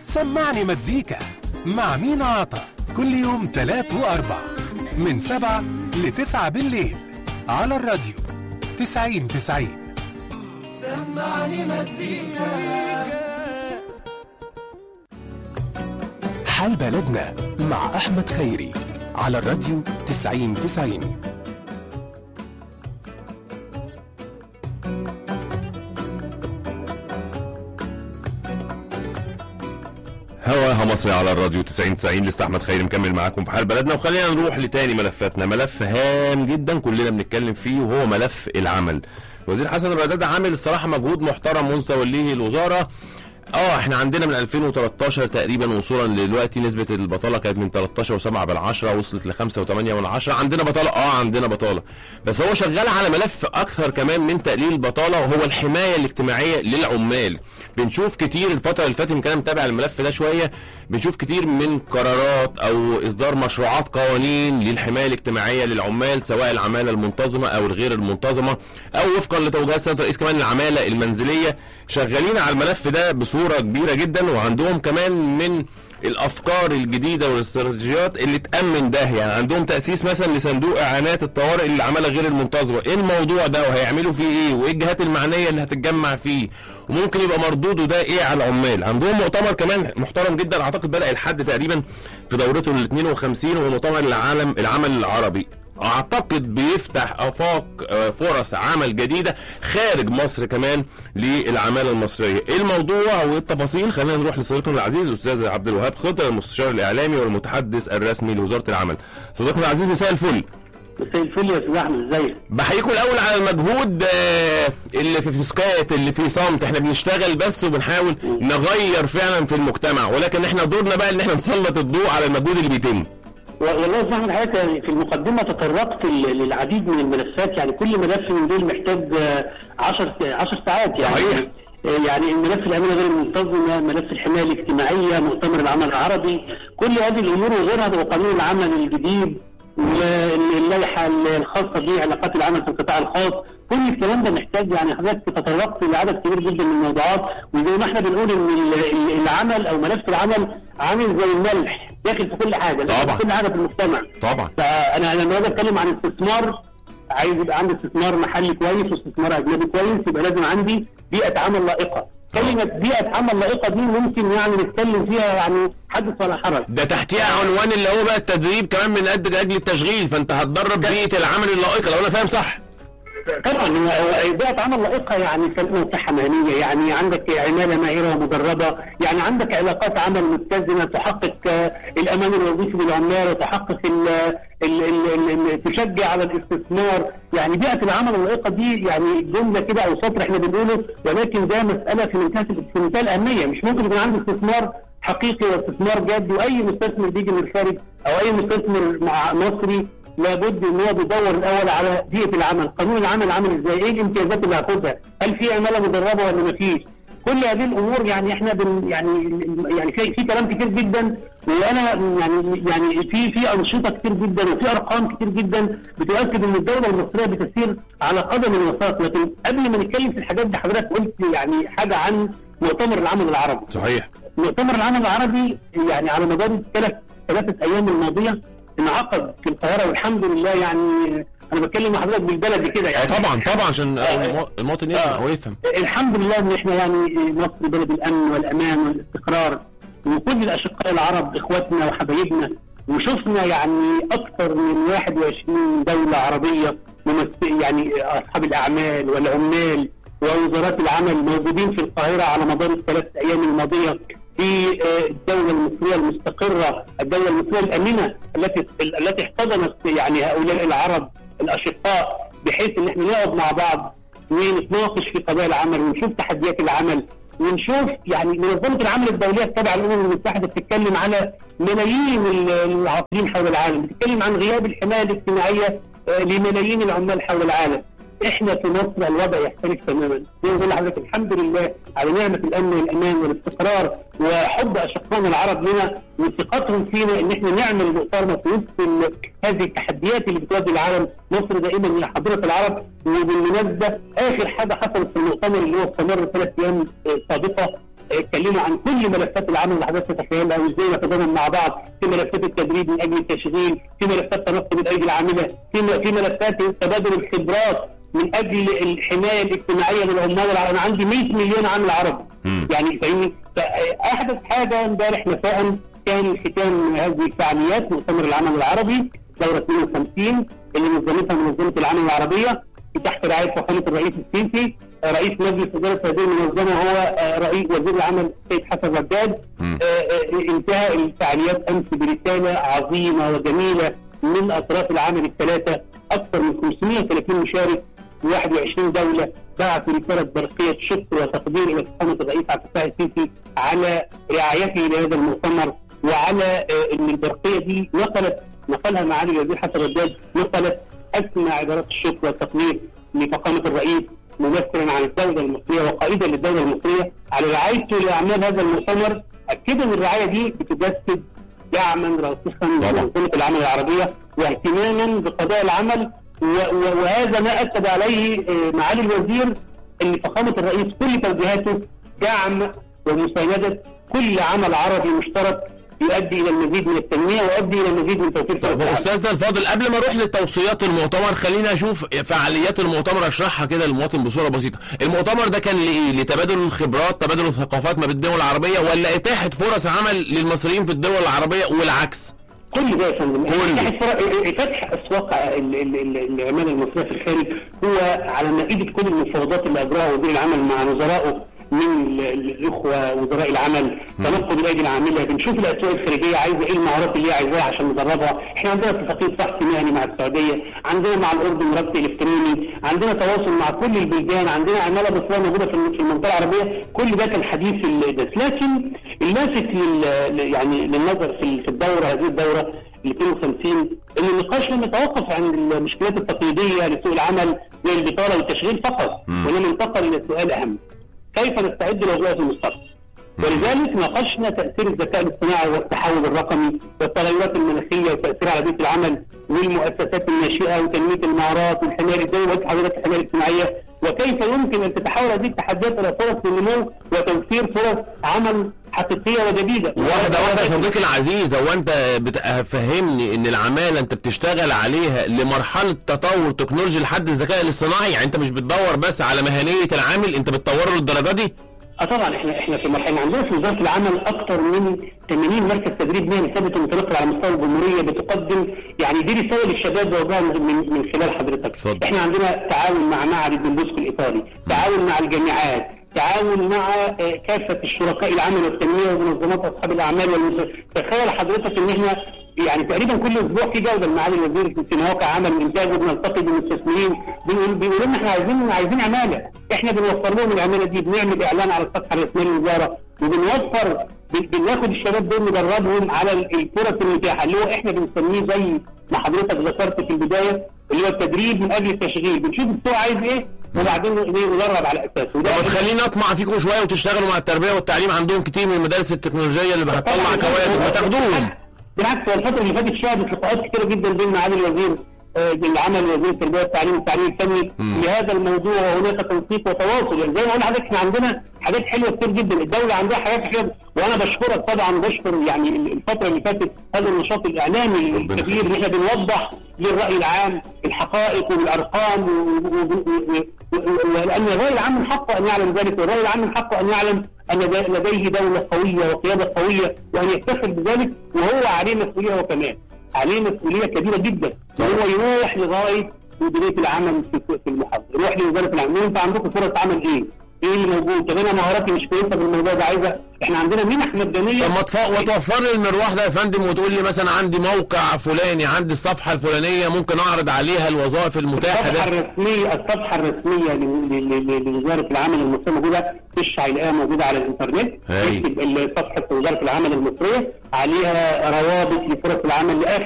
سمعني مزيكا مع مينا عطا كل يوم تلات وأربع من سبعة لتسعة بالليل على الراديو تسعين تسعين سمعني مزيكا حال بلدنا مع أحمد خيري على الراديو تسعين تسعين هواها مصري على الراديو 90 90 لسه احمد خيري مكمل معاكم في حال بلدنا وخلينا نروح لتاني ملفاتنا ملف هام جدا كلنا بنتكلم فيه وهو ملف العمل وزير حسن الرداد عامل الصراحه مجهود محترم منذ توليه الوزاره اه احنا عندنا من 2013 تقريبا وصولا دلوقتي نسبة البطالة كانت من 13 و7 بالعشرة وصلت ل 5 و8 من عشرة عندنا بطالة اه عندنا بطالة بس هو شغال على ملف اكثر كمان من تقليل البطالة وهو الحماية الاجتماعية للعمال بنشوف كتير الفترة اللي فاتت يمكن انا متابع الملف ده شوية بنشوف كتير من قرارات او اصدار مشروعات قوانين للحماية الاجتماعية للعمال سواء العمالة المنتظمة او الغير المنتظمة او وفقا لتوجيهات سيادة الرئيس كمان العمالة المنزلية شغالين على الملف ده بصورة كبيرة جدا وعندهم كمان من الافكار الجديده والاستراتيجيات اللي تامن ده يعني عندهم تاسيس مثلا لصندوق اعانات الطوارئ للعماله غير المنتظمه ايه الموضوع ده وهيعملوا فيه ايه وايه الجهات المعنيه اللي هتتجمع فيه وممكن يبقى مردوده ده ايه على العمال عندهم مؤتمر كمان محترم جدا اعتقد بدا الحد تقريبا في دورته ال 52 وهو مؤتمر العالم العمل العربي اعتقد بيفتح افاق آه، فرص عمل جديده خارج مصر كمان للعماله المصريه ايه الموضوع والتفاصيل خلينا نروح لصديقنا العزيز استاذ عبد الوهاب خضر المستشار الاعلامي والمتحدث الرسمي لوزاره العمل صديقنا العزيز مساء الفل مساء الفل يا استاذ احمد ازيك؟ بحييكم الاول على المجهود آه، اللي في فسكات اللي في صمت احنا بنشتغل بس وبنحاول نغير فعلا في المجتمع ولكن احنا دورنا بقى ان احنا نسلط الضوء على المجهود اللي بيتم والله يا استاذ احمد حضرتك يعني في المقدمه تطرقت ل- للعديد من الملفات يعني كل ملف من دول محتاج 10 10 ساعات يعني صحيح. آه، يعني الملف الامانه غير المنتظمه، ملف الحمايه الاجتماعيه، مؤتمر العمل العربي، كل هذه الامور وغيرها وقانون العمل الجديد واللائحه الخاصه بعلاقات العمل في القطاع الخاص، كل الكلام ده محتاج يعني حضرتك تطرقت لعدد كبير جدا من الموضوعات وزي ما احنا بنقول ان ال- ال- العمل او ملف العمل عامل زي الملح داخل في كل حاجه داخل طبعا. في كل حاجه في المجتمع طبعا فانا انا لما باجي اتكلم عن استثمار عايز يبقى عندي استثمار محلي كويس واستثمار اجنبي كويس يبقى لازم عندي بيئه عمل لائقه كلمه بيئه عمل لائقه دي ممكن يعني نتكلم فيها يعني حدث ولا حرج ده تحتيها عنوان اللي هو بقى التدريب كمان من قد اجل التشغيل فانت هتدرب بيئه العمل اللائقه لو انا فاهم صح طبعا هو- هو بيئه عمل لائقه يعني كلمه صحه مهنيه يعني عندك عماله ماهره ومدربه يعني عندك علاقات عمل متزنه تحقق آه، الامان الوظيفي للعمال وتحقق ال ال ال ال تشجع على الاستثمار يعني بيئه العمل اللائقه دي يعني جمله كده او سطر احنا بنقوله ولكن ده مساله في منتهى في منتهى الاهميه مش ممكن يكون عندي استثمار حقيقي واستثمار جاد واي مستثمر بيجي من الخارج او اي مستثمر مع مصري لابد ان هو بيدور الاول على بيئه العمل، قانون العمل عامل ازاي؟ ايه الامتيازات اللي هاخدها؟ هل في عماله مدربه ولا ما فيش؟ كل هذه الامور يعني احنا بن يعني يعني في في كلام كتير جدا وانا يعني يعني في في انشطه كتير جدا وفي ارقام كتير جدا بتؤكد ان الدوله المصريه بتسير على قدم وساق لكن قبل ما نتكلم في الحاجات دي حضرتك قلت يعني حاجه عن مؤتمر العمل العربي. صحيح مؤتمر العمل العربي يعني على مدار الثلاث ثلاثة أيام الماضية انعقد في القاهرة والحمد لله يعني أنا بتكلم مع حضرتك بالبلدي كده آه يعني طبعا طبعا عشان المو- المواطن يسمع آه. ويفهم الحمد لله ان احنا يعني مصر بلد الامن والامان والاستقرار وكل الاشقاء العرب اخواتنا وحبايبنا وشفنا يعني اكثر من 21 دوله عربيه ممثل يعني اصحاب الاعمال والعمال ووزارات العمل موجودين في القاهره على مدار الثلاث ايام الماضيه في آه، الدوله المصريه المستقره، الدوله المصريه الامنه التي التي احتضنت يعني هؤلاء العرب الاشقاء بحيث ان احنا نقعد مع بعض ونتناقش في قضايا العمل ونشوف تحديات العمل ونشوف يعني منظمه العمل الدوليه التابعه للامم المتحده بتتكلم على ملايين ال- العاطلين حول العالم، بتتكلم عن غياب الحمايه الاجتماعيه آه، لملايين العمال حول العالم. احنا في مصر الوضع يختلف تماما، زي ما بقول لحضرتك الحمد لله على نعمه الامن والامان والاستقرار وحب اشقائنا العرب لنا وثقتهم فينا ان احنا نعمل محترمه في وسط ال- هذه التحديات اللي بتواجه العالم، مصر دائما هي حاضره العرب وبالمناسبه اخر حاجه حصلت في المؤتمر اللي هو استمر ثلاث ايام آه، سابقه اتكلموا عن كل ملفات العمل اللي حضرتك تتخيلها وازاي نتضامن مع بعض في ملفات التدريب من اجل التشغيل في ملفات تنقل الايدي العامله في م- في ملفات تبادل الخبرات من اجل الحمايه الاجتماعيه للعمال الع- انا عندي 100 مليون عامل عربي مم. يعني فاهمني ف- احدث حاجه امبارح مساء كان ختام هذه الفعاليات مؤتمر العمل العربي دوره 52 اللي نظمتها منظمه العمل العربيه تحت رعايه فخامه الرئيس السيسي آه، رئيس مجلس اداره هذه المنظمه هو آه، رئيس وزير العمل السيد حسن رداد مم. آه، آه، انتهى الفعاليات امس برساله عظيمه وجميله من اطراف العمل الثلاثه اكثر من 530 مشارك في 21 دوله بعثوا رساله برقيه شكر وتقدير الى فخامه الرئيس عبد الفتاح السيسي على رعايته لهذا المؤتمر وعلى آه، ان البرقيه دي نقلت نقلها معالي الوزير حسن رداد نقلت اسمى عبارات الشكر والتقدير لفخامه الرئيس ممثلا عن الدوله المصريه وقائدا للدوله المصريه على رعايته لاعمال هذا المؤتمر اكد ان الرعايه دي بتجسد دعما راسخا لمنظومه العمل العربيه واهتماما بقضايا العمل و- و- وهذا ما اكد عليه آه، معالي الوزير ان فخامه الرئيس كل توجيهاته دعم ومسانده كل عمل عربي مشترك يؤدي الى المزيد من التنميه ويؤدي الى المزيد من توفير فرص طب العمل. استاذنا الفاضل قبل ما اروح لتوصيات المؤتمر خلينا اشوف فعاليات المؤتمر اشرحها كده للمواطن بصوره بسيطه المؤتمر ده كان لايه لتبادل الخبرات تبادل الثقافات ما بين الدول العربيه ولا اتاحه فرص عمل للمصريين في الدول العربيه والعكس كل ده يا فندم كل. فتح الفرق- فتح اسواق ال- ال- ال- العماله المصريه في الخارج هو على مائده كل المفاوضات اللي اجراها وزير العمل مع وزرائه من ال- ال- الاخوه وزراء العمل تنقل الايدي العامله بنشوف الاسواق الخارجيه عايزه ايه المهارات اللي هي عايزاها عشان ندربها احنا عندنا اتفاقيه فحص مهني مع السعوديه عندنا مع الاردن ربط الكتروني عندنا تواصل مع كل البلدان عندنا عماله مصريه موجوده في الم- في المنطقه العربيه كل ده كان حديث الدرس لكن اللافت لل ل- يعني للنظر في في الدوره هذه الدوره ال 52 ان النقاش لم يتوقف عن المشكلات التقليديه لسوق العمل زي البطاله والتشغيل فقط وانما انتقل الى سؤال اهم كيف نستعد لوظائف المستقبل ولذلك ناقشنا تاثير الذكاء الاصطناعي والتحول الرقمي والتغيرات المناخيه وتاثيرها على بيئه العمل والمؤسسات الناشئه وتنميه المهارات والحمايه زي ما قلت حضرتك الحمايه الاجتماعيه وكيف يمكن ان تتحول هذه التحديات الى فرص للنمو وتوفير فرص عمل حقيقيه وجديده واحدة واحدة يا صديقي العزيز هو انت بتفهمني ان العمالة انت بتشتغل عليها لمرحلة تطور تكنولوجي لحد الذكاء الاصطناعي يعني انت مش بتدور بس على مهنية العامل انت بتطوره للدرجة دي اه طبعا احنا احنا في مرحله عندنا في وزاره العمل اكثر من 80 مركز تدريب مهني ثابت ومتنقل على مستوى الجمهوريه بتقدم يعني دي رساله للشباب بوجهها من, من من خلال حضرتك اتفضل. احنا عندنا تعاون مع معهد الدنبوسكو الايطالي تعاون مع الجامعات تعاون مع آه، كافه الشركاء العمل والتنميه ومنظمات اصحاب الاعمال والمس... تخيل حضرتك ان احنا يعني تقريبا كل اسبوع في جوله معالي الوزير في مواقع عمل وانتاج وبنلتقي بالمستثمرين بنقول بيقولوا لنا احنا عايزين عايزين عماله احنا بنوفر لهم العماله دي بنعمل اعلان على الصفحه الرسميه للوزاره وبنوفر بن- بناخد الشباب دول ندربهم على ال- الفرص المتاحه اللي هو احنا بنسميه زي ما حضرتك ذكرت في البدايه اللي هو التدريب من اجل التشغيل بنشوف السوق عايز ايه وبعدين ندرب على اساسه وده طب تخليني اطمع فيكم شوية وتشتغلوا مع التربية والتعليم عندهم كتير من المدارس التكنولوجية اللي هتطلع كوادر ما تاخدوهم بالعكس هو الفتره اللي فاتت شهدت لقاءات كثيره جدا بين معالي الوزير آه، العمل وزير التربيه والتعليم والتعليم الفني لهذا الموضوع وهناك تنسيق وتواصل يعني زي ما قلنا لحضرتك احنا عندنا حاجات حلوه كتير جدا الدوله عندها حاجات حلوه وانا بشكرك طبعا بشكر يعني الفتره اللي فاتت هذا النشاط الاعلامي الكبير ان احنا بنوضح للراي العام الحقائق والارقام و- و- و- و- و- ولان الراي العام من حقه ان يعلم ذلك والراي العام من حقه ان يعلم ان دا- لديه دوله قويه وقياده قويه وان يفتخر بذلك وهو عليه مسؤوليه هو كمان عليه مسؤوليه كبيره جدا وهو يروح لغايه مديريه العمل في في المحافظه يروح لوزاره العمل انت عندكم فرص عمل ايه؟ ايه اللي موجود؟ طب انا مهاراتي مش كويسه في الموضوع ده عايزه احنا عندنا منح مجانيه طب ما تف- وتوفر لي المروح ده يا فندم وتقول لي مثلا عندي موقع فلاني عندي الصفحة الفلانية ممكن اعرض عليها الوظائف المتاحة الصفحه ده الرسميه الصفحه الرسميه ل- ل- ل- لوزاره العمل المصريه موجوده تخش هيلاقيها موجوده على الانترنت هاي. تكتب ال- صفحه وزاره العمل المصريه عليها روابط لفرص العمل لاخر